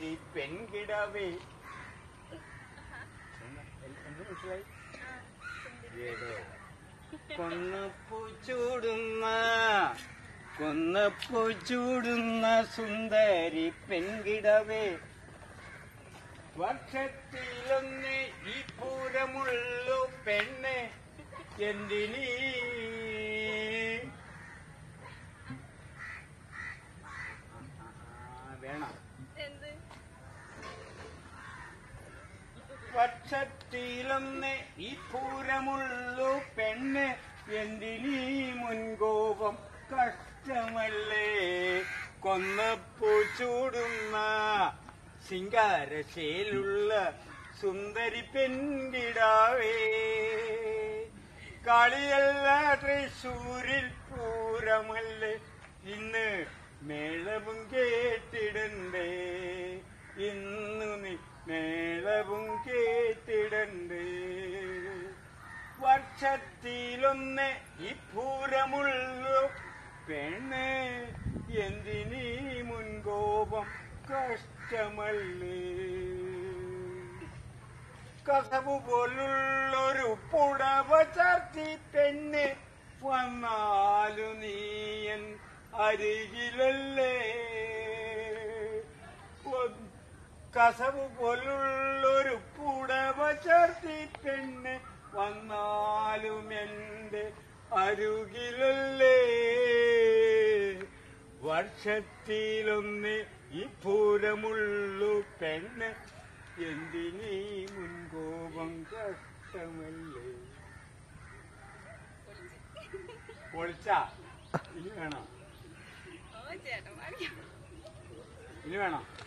സുന്ദരി പെൺകിടവേ എന്താ- എന്ത് മനസ്സിലായി ഏതോ കൊന്നപ്പൂ ചൂടുന്ന കൊന്നപ്പൂ ചൂടുന്ന സുന്ദരി പെൺകിടവേ വർഷത്തിലൊന്ന് ഈ പൂരമുള്ളു പെണ്ണ് എന്തിനീ ആ, വേണം എന്ത് വർഷത്തിലൊന്ന് ഈ പൂരമുള്ളു പെണ്ണ് എന്തിനീ മുൻകോപം കഷ്ടമല്ലേ കൊന്നപ്പൂ ചൂടുന്ന ശിങ്കാരശേലുള്ള സുന്ദരി പെൺകിടാവേ കളിയല്ല തൃശൂരിൽ പൂരമല്ലേ ഇന്ന് മേളവും കേട്ടിടണ്ടേ ഇന്നു നീ മേളവും കേട്ടിടണ്ടേ വർഷത്തിലൊന്ന് ഈ പൂരമുള്ളു പെണ്ണ് എന്തിനീ മുൻകോപം കഷ്ടമല്ലേ കസവു പോലുള്ളൊരു പുടവ ചാർത്തി പെണ്ണ് വന്നാലു നീയൻ അരികിലല്ലേ ഒ- കസവു പോലുള്ളൊരു പുടവ ചാർത്തി പെണ്ണ് വന്നാലും എന്റെ അരുകിലല്ലേ വർഷത്തിലൊന്ന് ഈ പൂരമുള്ളു പെണ്ണ് എന്തിനീ മുൻകോപം കഷ്ടമല്ലേ പൊളിച്ച ഇനി വേണോ ഓ ചേട്ടൻ പാടിയോ ഇനി വേണോ